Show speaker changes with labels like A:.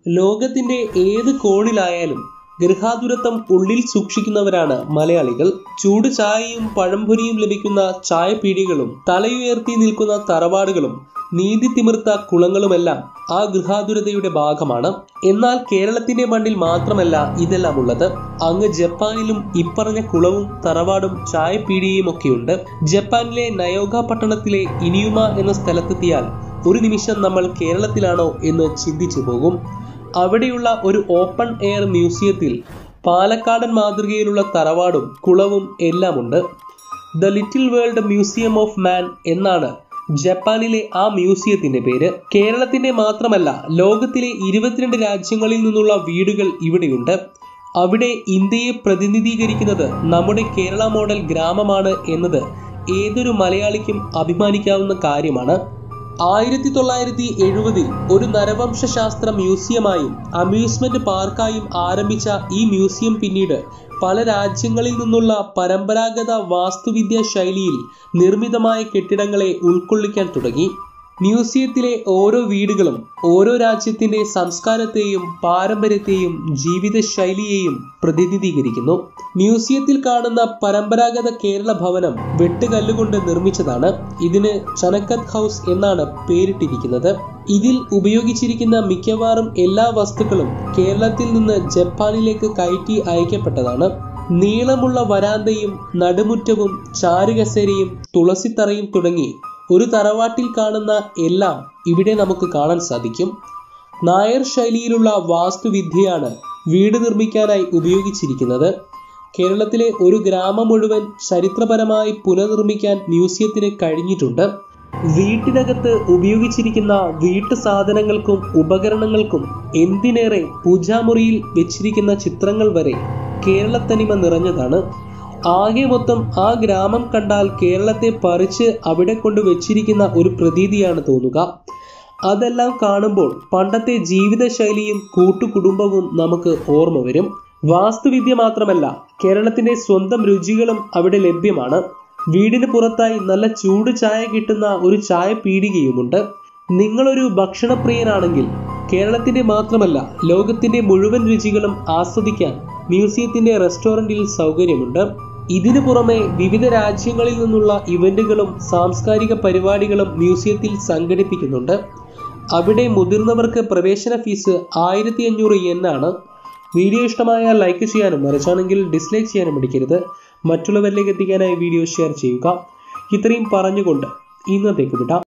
A: ലോകത്തിന്റെ ഏത് കോണിലായാലും ഗൃഹാതുരത്വം ഉള്ളിൽ സൂക്ഷിക്കുന്നവരാണ് മലയാളികൾ ചൂട് ചായയും പഴംപൊരിയും ലഭിക്കുന്ന ചായപ്പീടികളും തലയുയർത്തി നിൽക്കുന്ന തറവാടുകളും നീതി തിമിർത്ത കുളങ്ങളുമെല്ലാം ആ ഗൃഹാതുരതയുടെ ഭാഗമാണ് എന്നാൽ കേരളത്തിന്റെ മണ്ണിൽ മാത്രമല്ല ഇതെല്ലാം ഉള്ളത് അങ്ങ് ജപ്പാനിലും ഇപ്പറഞ്ഞ കുളവും തറവാടും ചായപ്പീടികയും ഒക്കെയുണ്ട് ജപ്പാനിലെ നയോഗ പട്ടണത്തിലെ ഇനിയുമ എന്ന സ്ഥലത്തെത്തിയാൽ ഒരു നിമിഷം നമ്മൾ കേരളത്തിലാണോ എന്ന് ചിന്തിച്ചു പോകും അവിടെയുള്ള ഒരു ഓപ്പൺ എയർ മ്യൂസിയത്തിൽ പാലക്കാടൻ മാതൃകയിലുള്ള തറവാടും കുളവും എല്ലാമുണ്ട് the little world museum of man എന്നാണ് ജപ്പാനിലെ ആ മ്യൂസിയത്തിന്റെ പേര് കേരളത്തിന്റെ മാത്രമല്ല ലോകത്തിലെ ഇരുപത്തിരണ്ട് രാജ്യങ്ങളിൽ നിന്നുള്ള വീടുകൾ ഇവിടെയുണ്ട് അവിടെ ഇന്ത്യയെ പ്രതിനിധീകരിക്കുന്നത് നമ്മുടെ കേരള മോഡൽ ഗ്രാമമാണ് എന്നത് ഏതൊരു മലയാളിക്കും അഭിമാനിക്കാവുന്ന കാര്യമാണ് ആയിരത്തി തൊള്ളായിരത്തി എഴുപതിൽ ഒരു നരവംശശാസ്ത്ര മ്യൂസിയമായും അമ്യൂസ്മെന്റ് പാർക്കായും ആരംഭിച്ച ഈ മ്യൂസിയം പിന്നീട് പല രാജ്യങ്ങളിൽ നിന്നുള്ള പരമ്പരാഗത വാസ്തുവിദ്യാ ശൈലിയിൽ നിർമ്മിതമായ കെട്ടിടങ്ങളെ ഉൾക്കൊള്ളിക്കാൻ തുടങ്ങി മ്യൂസിയത്തിലെ ഓരോ വീടുകളും ഓരോ രാജ്യത്തിന്റെ സംസ്കാരത്തെയും പാരമ്പര്യത്തെയും ജീവിത ശൈലിയെയും പ്രതിനിധീകരിക്കുന്നു മ്യൂസിയത്തിൽ കാണുന്ന പരമ്പരാഗത കേരള ഭവനം വെട്ടുകല്ലുകൊണ്ട് നിർമ്മിച്ചതാണ് ഇതിന് ചനക്കത്ത് ഹൗസ് എന്നാണ് പേരിട്ടിരിക്കുന്നത് ഇതിൽ ഉപയോഗിച്ചിരിക്കുന്ന മിക്കവാറും എല്ലാ വസ്തുക്കളും കേരളത്തിൽ നിന്ന് ജപ്പാനിലേക്ക് കയറ്റി അയക്കപ്പെട്ടതാണ് നീളമുള്ള വരാന്തയും നടുമുറ്റവും ചാരുകസേരയും തുളസിത്തറയും തുടങ്ങി ഒരു തറവാട്ടിൽ കാണുന്ന എല്ലാം ഇവിടെ നമുക്ക് കാണാൻ സാധിക്കും നായർ ശൈലിയിലുള്ള വാസ്തുവിദ്യയാണ് വീട് നിർമ്മിക്കാനായി ഉപയോഗിച്ചിരിക്കുന്നത് കേരളത്തിലെ ഒരു ഗ്രാമം മുഴുവൻ ചരിത്രപരമായി പുനർനിർമ്മിക്കാൻ മ്യൂസിയത്തിന് കഴിഞ്ഞിട്ടുണ്ട് വീട്ടിനകത്ത് ഉപയോഗിച്ചിരിക്കുന്ന വീട്ടു സാധനങ്ങൾക്കും ഉപകരണങ്ങൾക്കും എന്തിനേറെ പൂജാമുറിയിൽ വെച്ചിരിക്കുന്ന ചിത്രങ്ങൾ വരെ കേരളത്തനിമ നിറഞ്ഞതാണ് ആകെ മൊത്തം ആ ഗ്രാമം കണ്ടാൽ കേരളത്തെ പറിച്ച് അവിടെ കൊണ്ട് വെച്ചിരിക്കുന്ന ഒരു പ്രതീതിയാണ് തോന്നുക അതെല്ലാം കാണുമ്പോൾ പണ്ടത്തെ ജീവിതശൈലിയും കൂട്ടുകുടുംബവും നമുക്ക് ഓർമ്മ വരും വാസ്തുവിദ്യ മാത്രമല്ല കേരളത്തിന്റെ സ്വന്തം രുചികളും അവിടെ ലഭ്യമാണ് വീടിന് പുറത്തായി നല്ല ചൂട് ചായ കിട്ടുന്ന ഒരു ചായ പീടികയുമുണ്ട് നിങ്ങളൊരു ഭക്ഷണപ്രിയനാണെങ്കിൽ കേരളത്തിന്റെ മാത്രമല്ല ലോകത്തിന്റെ മുഴുവൻ രുചികളും ആസ്വദിക്കാൻ മ്യൂസിയത്തിന്റെ റെസ്റ്റോറന്റിൽ സൗകര്യമുണ്ട് ഇതിനു പുറമെ വിവിധ രാജ്യങ്ങളിൽ നിന്നുള്ള ഇവന്റുകളും സാംസ്കാരിക പരിപാടികളും മ്യൂസിയത്തിൽ സംഘടിപ്പിക്കുന്നുണ്ട് അവിടെ മുതിർന്നവർക്ക് പ്രവേശന ഫീസ് ആയിരത്തി അഞ്ഞൂറ് ആണ് വീഡിയോ ഇഷ്ടമായാൽ ലൈക്ക് ചെയ്യാനും മറിച്ചാണെങ്കിൽ ഡിസ്ലൈക്ക് ചെയ്യാനും മടിക്കരുത് മറ്റുള്ളവരിലേക്ക് എത്തിക്കാനായി വീഡിയോ ഷെയർ ചെയ്യുക ഇത്രയും പറഞ്ഞുകൊണ്ട് ഇന്നത്തേക്ക് വിടാം